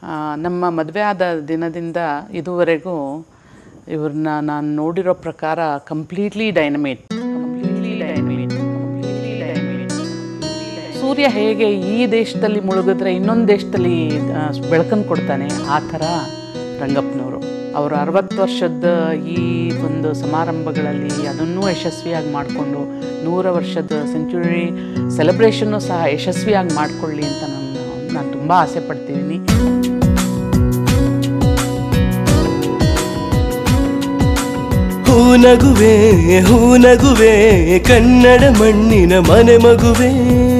ಆ, ನಮ್ಮ ಮದುವೆ ಆದ ದಿನದಿಂದ ಇದುವರೆಗೂ ಇವ್ರನ್ನ ನಾನು ನೋಡಿರೋ ಪ್ರಕಾರ completely dynamite completely dynamite completely dynamite Surya ಹೇಗೆ ಈ ದೇಶದಲ್ಲಿ ಮುಳುಗಿದ್ರೆ ಇನ್ನೊಂದು ದೇಶದಲ್ಲಿ ಬೆಳಕನ್ನು ಕೊಡ್ತಾನೆ ಆ ಥರ ರಂಗಪ್ಪನವರು ಅವರು ಅರವತ್ತು ವರ್ಷದ ಈ ಒಂದು ಸಮಾರಂಭಗಳಲ್ಲಿ ಅದನ್ನೂ ಯಶಸ್ವಿಯಾಗಿ ಮಾಡಿಕೊಂಡು ನೂರ ವರ್ಷದ ಸೆಂಚುರಿ ಸೆಲೆಬ್ರೇಷನ್ನು ಸಹ ಯಶಸ್ವಿಯಾಗಿ ಮಾಡಿಕೊಳ್ಳಿ ಅಂತ ನಾನು ನಾನು ತುಂಬ ಆಸೆ ಪಡ್ತಿದ್ದೀನಿ ಹೂನಗುವೆ ಹೂನಗುವೆ ಕನ್ನಡ ಮಣ್ಣಿನ ಮನೆ ಮಗುವೆ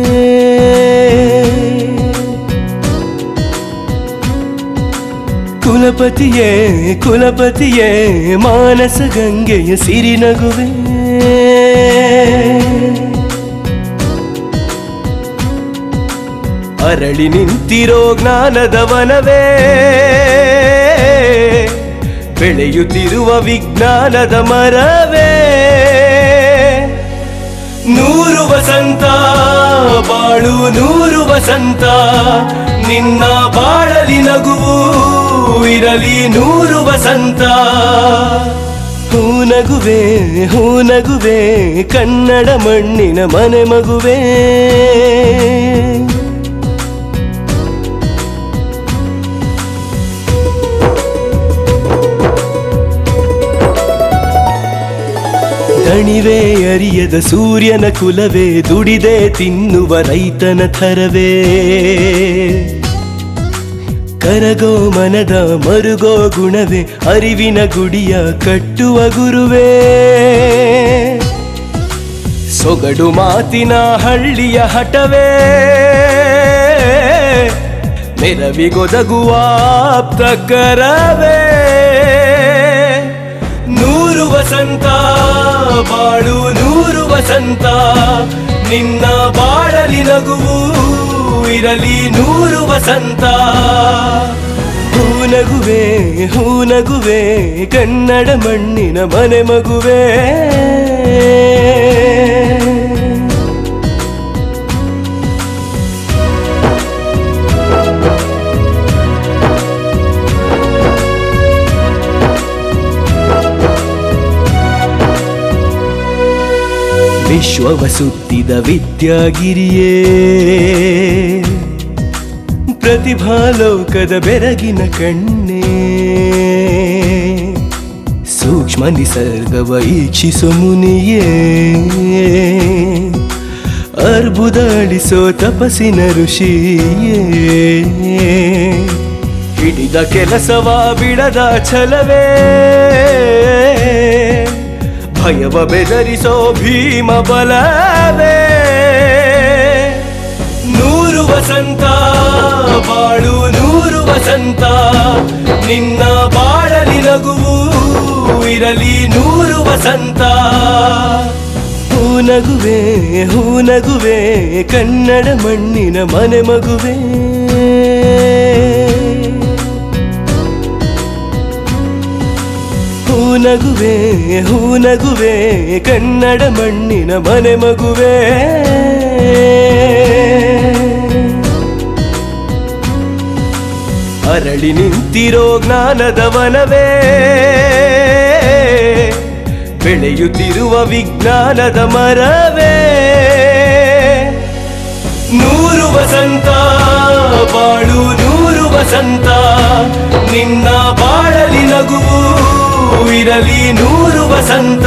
ಕುಲಪತಿಯೇ ಕುಲಪತಿಯೇ ಮಾನಸ ಗಂಗೆಯ ಸಿರಿನಗುವೆ ಅರಳಿ ನಿಂತಿರೋ ಜ್ಞಾನದ ವನವೇ ಬೆಳೆಯುತ್ತಿರುವ ವಿಜ್ಞಾನದ ಮರವೇ ನೂರು ವಸಂತ ಬಾಳು ನೂರು ವಸಂತ ನಿನ್ನ ಬಾಳಲಿ ನಗುವು ಇರಲಿ ನೂರು ವಸಂತ ಹೂನಗುವೆ ಹೂನಗುವೆ ಕನ್ನಡ ಮಣ್ಣಿನ ಮನೆ ಮಗುವೇ ದಣಿವೆ ಅರಿಯದ ಸೂರ್ಯನ ಕುಲವೇ ದುಡಿದೆ ತಿನ್ನುವ ರೈತನ ಥರವೇ ಕರಗೋ ಮನದ ಮರುಗೋ ಗುಣವೇ ಅರಿವಿನ ಗುಡಿಯ ಕಟ್ಟುವ ಗುರುವೇ ಸೊಗಡು ಮಾತಿನ ಹಳ್ಳಿಯ ಹಠವೇ ಮೆರವಿಗೊದಗುವ ಆಪ್ತ ಕರವೇ ನೂರು ವಸಂತ ಬಾಳು ನೂರು ವಸಂತ ನಿನ್ನ ಬಾಳಲಿ ನಗುವು ಇರಲಿ ನೂರು ವಸಂತ ಹೂನಗುವೆ ಹೂನಗುವೆ ಕನ್ನಡ ಮಣ್ಣಿನ ಮನೆ ಮಗುವೇ ವಿಶ್ವವ ಸುತ್ತಿದ ವಿದ್ಯಾಗಿರಿಯೇ ಪ್ರತಿಭಾಲೋಕದ ಬೆರಗಿನ ಕಣ್ಣೇ ಸೂಕ್ಷ್ಮ ನಿಸರ್ಗವ ಈಕ್ಷಿಸೋ ಮುನಿಯೇ ಅರ್ಬುದ ಅಳಿಸೋ ತಪಸ್ಸಿನ ಋಷಿಯೇ ಹಿಡಿದ ಕೆಲಸವ ಬಿಡದ ಛಲವೇ ಭಯವ ಬೆದರಿಸೋ ಭೀಮ ಬಲವೇ ನೂರು ವಸಂತ ಬಾಳು ನೂರು ವಸಂತ ನಿನ್ನ ಬಾಳಲಿ ನಗುವು ಇರಲಿ ನೂರು ವಸಂತ ಹೂನಗುವೆ ಹೂನಗುವೆ ಕನ್ನಡ ಮಣ್ಣಿನ ಮನೆ ಮಗುವೇ ಹೂನಗುವೆ ಹೂನಗುವೆ ಕನ್ನಡ ಮಣ್ಣಿನ ಮನೆ ಮಗುವೇ ಅರಳಿ ನಿಂತಿರೋ ಜ್ಞಾನದ ವನವೇ ಬೆಳೆಯುತ್ತಿರುವ ವಿಜ್ಞಾನದ ಮರವೇ ನೂರು ವಸಂತ ಬಾಳು ನೂರು ವಸಂತ ನಿನ್ನ ಬಾಳಲಿ ನಗುವು ಇರಲಿ ನೂರು ವಸಂತ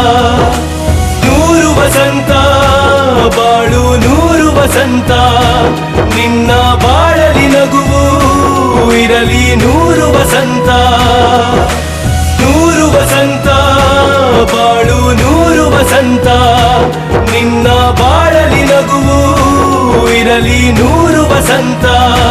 ನೂರು ವಸಂತ ಬಾಳು ನೂರು ವಸಂತ ನಿನ್ನ ಬಾಳಲಿ ನಗುವು ಇರಲಿ ನೂರು ವಸಂತ ನೂರು ವಸಂತ ಬಾಳು ನೂರು ವಸಂತ ನಿನ್ನ ಬಾಳಲಿ ನಗುವು ಇರಲಿ ನೂರು ವಸಂತ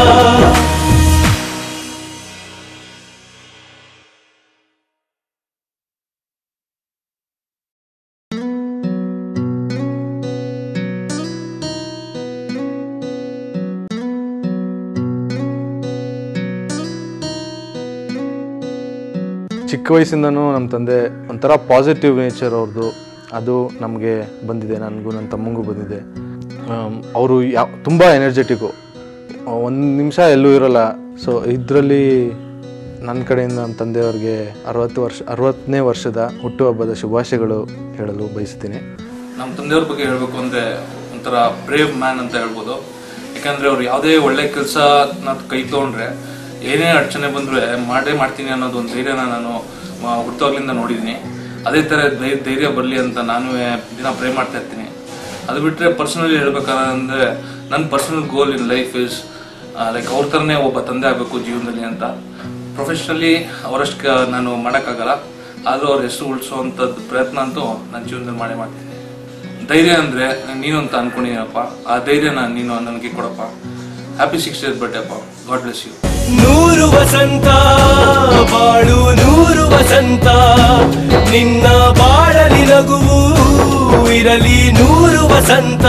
ಚಿಕ್ಕ ವಯಸ್ಸಿಂದನೂ ನಮ್ಮ ತಂದೆ ಒಂಥರ ಪಾಸಿಟಿವ್ ನೇಚರ್ ಅವ್ರದ್ದು ಅದು ನಮಗೆ ಬಂದಿದೆ ನನಗೂ ನನ್ನ ತಮ್ಮಂಗೂ ಬಂದಿದೆ ಅವರು ಯಾವ ತುಂಬ ಎನರ್ಜೆಟಿಕ್ಕು ಒಂದು ನಿಮಿಷ ಎಲ್ಲೂ ಇರೋಲ್ಲ ಸೊ ಇದರಲ್ಲಿ ನನ್ನ ಕಡೆಯಿಂದ ನಮ್ಮ ತಂದೆಯವ್ರಿಗೆ ಅರವತ್ತು ವರ್ಷ ಅರವತ್ತನೇ ವರ್ಷದ ಹುಟ್ಟುಹಬ್ಬದ ಶುಭಾಶಯಗಳು ಹೇಳಲು ಬಯಸ್ತೀನಿ ನಮ್ಮ ತಂದೆಯವ್ರ ಬಗ್ಗೆ ಹೇಳಬೇಕು ಅಂದರೆ ಒಂಥರ ಬ್ರೇವ್ ಮ್ಯಾನ್ ಅಂತ ಹೇಳ್ಬೋದು ಯಾಕಂದರೆ ಅವ್ರು ಯಾವುದೇ ಒಳ್ಳೆ ಕೆಲಸ ಕೈ ತೊಗೊಂಡ್ರೆ ಏನೇ ಅಡಚಣೆ ಬಂದರೆ ಮಾಡೇ ಮಾಡ್ತೀನಿ ಅನ್ನೋದು ಒಂದು ಧೈರ್ಯನ ನಾನು ಮ- ಹುಟ್ಟುವಾಗ್ಲಿಂದ ನೋಡಿದ್ದೀನಿ ಅದೇ ಥರ ಧೈ- ಧೈರ್ಯ ಬರಲಿ ಅಂತ ನಾನು ದಿನ ಪ್ರೇ ಮಾಡ್ತಾ ಇರ್ತೀನಿ ಅದು ಬಿಟ್ಟರೆ ಪರ್ಸನಲಿ ಹೇಳ್ಬೇಕಂದ್ರೆ ನನ್ನ personal goal in life is like ಅವ್ರ ಥರನೇ ಒಬ್ಬ ತಂದೆ ಆಗಬೇಕು ಜೀವನದಲ್ಲಿ ಅಂತ ಪ್ರೊಫೆಷ್ನಲಿ ಅವರಷ್ಟು ಕ- ನಾನು ಮಾಡೋಕ್ಕಾಗಲ್ಲ ಆದರೂ ಅವ್ರ ಹೆಸರು ಉಳಿಸೋವಂಥದ್ದು ಪ್ರಯತ್ನ ಅಂತೂ ನನ್ನ ಜೀವನದಲ್ಲಿ ಮಾಡೇ ಮಾಡ್ತೀನಿ ಧೈರ್ಯ ಅಂದರೆ ನೀನು ಅಂತ ಅನ್ಕೊಂಡಿದ್ದೀನಪ್ಪ ಆ ಧೈರ್ಯನ ನೀನು ನನಗೆ ಕೊಡಪ್ಪ ಹ್ಯಾಪಿ ಸಿಕ್ಸ್ ಡೇಸ್ ಬರ್ಡೇ ಅಪ್ಪ ಗಾಡ್ ಬ್ಲೆಸ್ ಯು ನೂರು ವಸಂತ ಬಾಳು ನೂರು ವಸಂತ ನಿನ್ನ ಬಾಳಲಿ ನಗುವು ಇರಲಿ ನೂರು ವಸಂತ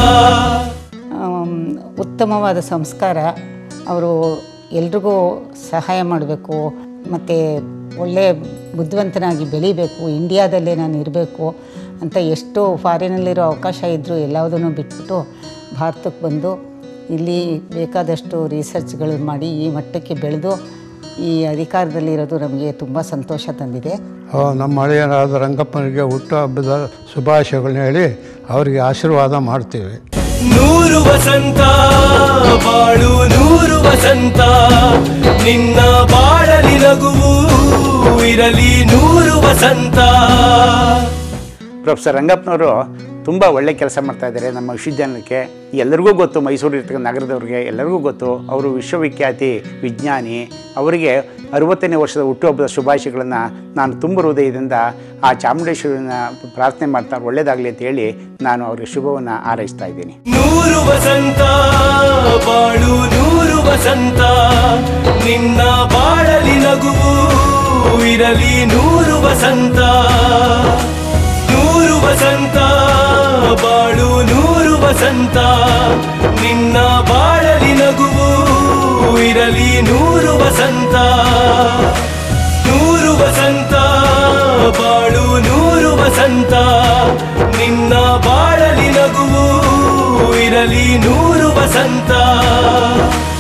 ಆಮ್, ಉತ್ತಮವಾದ ಸಂಸ್ಕಾರ ಅವರು ಎಲ್ರಿಗೂ ಸಹಾಯ ಮಾಡಬೇಕು ಮತ್ತು ಒಳ್ಳೆಯ ಬುದ್ಧಿವಂತನಾಗಿ ಬೆಳಿಬೇಕು ಇಂಡಿಯಾದಲ್ಲೇ ನಾನು ಇರಬೇಕು ಅಂತ ಎಷ್ಟು ಫಾರಿನಲ್ಲಿರೋ ಅವಕಾಶ ಇದ್ದರೂ ಎಲ್ಲವುದನ್ನು ಬಿಟ್ಬಿಟ್ಟು ಭಾರತಕ್ಕೆ ಬಂದು ಇಲ್ಲಿ ಬೇಕಾದಷ್ಟು ರಿಸರ್ಚ್ಗಳು ಮಾಡಿ ಈ ಮಟ್ಟಕ್ಕೆ ಬೆಳೆದು ಈ ಅಧಿಕಾರದಲ್ಲಿರೋದು ನಮಗೆ ತುಂಬ ಸಂತೋಷ ತಂದಿದೆ ಆ, ನಮ್ಮ ಹಳೆಯರಾದ ರಂಗಪ್ಪನಿಗೆ ಹುಟ್ಟುಹಬ್ಬದ ಶುಭಾಶಯಗಳನ್ನ ಹೇಳಿ ಅವರಿಗೆ ಆಶೀರ್ವಾದ ಮಾಡ್ತೀವಿ ನೂರು ವಸಂತ ಬಾಳು ನೂರು ವಸಂತ ನಿನ್ನ ಬಾಳಲಿ ನಗುವು ಇರಲಿ ನೂರು ವಸಂತ ಪ್ರೊಫೆಸರ್ ರಂಗಪ್ಪನವರು ತುಂಬ ಒಳ್ಳೆ ಕೆಲಸ ಮಾಡ್ತಾ ಇದ್ದಾರೆ ನಮ್ಮ ವಿಶ್ವವಿದ್ಯಾನಿಲಯಕ್ಕೆ ಎಲ್ಲರಿಗೂ ಗೊತ್ತು ಮೈಸೂರು ಇರ್ತಕ್ಕಂಥ ನಗರದವ್ರಿಗೆ ಎಲ್ಲರಿಗೂ ಗೊತ್ತು ಅವರು ವಿಶ್ವವಿಖ್ಯಾತಿ ವಿಜ್ಞಾನಿ ಅವರಿಗೆ ಅರುವತ್ತನೇ ವರ್ಷದ ಹುಟ್ಟುಹಬ್ಬದ ಶುಭಾಶಯಗಳನ್ನು ನಾನು ತುಂಬ ಹೃದಯದಿಂದ ಆ ಚಾಮುಂಡೇಶ್ವರಿನ ಪ್ರಾರ್ಥನೆ ಮಾಡ್ತಾ ಒಳ್ಳೆಯದಾಗಲಿ ಅಂತ ಹೇಳಿ ನಾನು ಅವರಿಗೆ ಶುಭವನ್ನು ಹಾರೈಸ್ತಾ ಇದ್ದೀನಿ ನೂರು ವಸಂತ ಬಾಳು ನೂರು ವಸಂತ ನಿನ್ನ ಬಾಳಲಿ ನಗುವು ಇರಲಿ ನೂರು ವಸಂತ ನೂರು ವಸಂತ ಬಾಳು ನೂರು ವಸಂತ ನಿನ್ನ ಬಾಳಲಿ ನಗುವು ಇರಲಿ ನೂರು ವಸಂತ ನೂರು ವಸಂತ ಬಾಳು ನೂರು ವಸಂತ ನಿನ್ನ ಬಾಳಲಿ ನಗುವು ಇರಲಿ ನೂರು ವಸಂತ